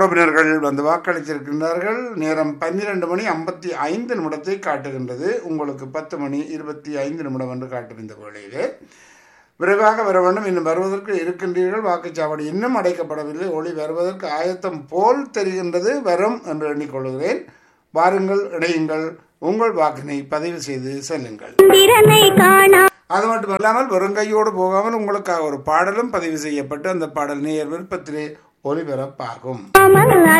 உறவினர்கள் வந்து வாக்களித்திருக்கின்றார்கள் நேரம் பன்னிரண்டு மணி ஐம்பத்தி ஐந்து நிமிடத்தை காட்டுகின்றது உங்களுக்கு பத்து மணி இருபத்தி ஐந்து நிமிடம் என்று காட்டும் இந்த வேளையிலே விரைவாக வர வேண்டும் இன்னும் வருவதற்கு இருக்கின்றீர்கள் வாக்குச்சாவடி இன்னும் அடைக்கப்படவில்லை ஒளி வருவதற்கு ஆயத்தம் போல் தெரிகின்றது வரும் என்று எண்ணிக்கொள்கிறேன் வாருங்கள் இணையுங்கள் உங்கள் வாக்கினை பதிவு செய்து செல்லுங்கள் திறனை காணா அது மட்டுமல்லாமல் வெறுங்கையோடு போகாமல் உங்களுக்காக ஒரு பாடலும் பதிவு செய்யப்பட்டு அந்த பாடல் நேயர் விருப்பத்திலே ஒலிபரப்பாகும் மல்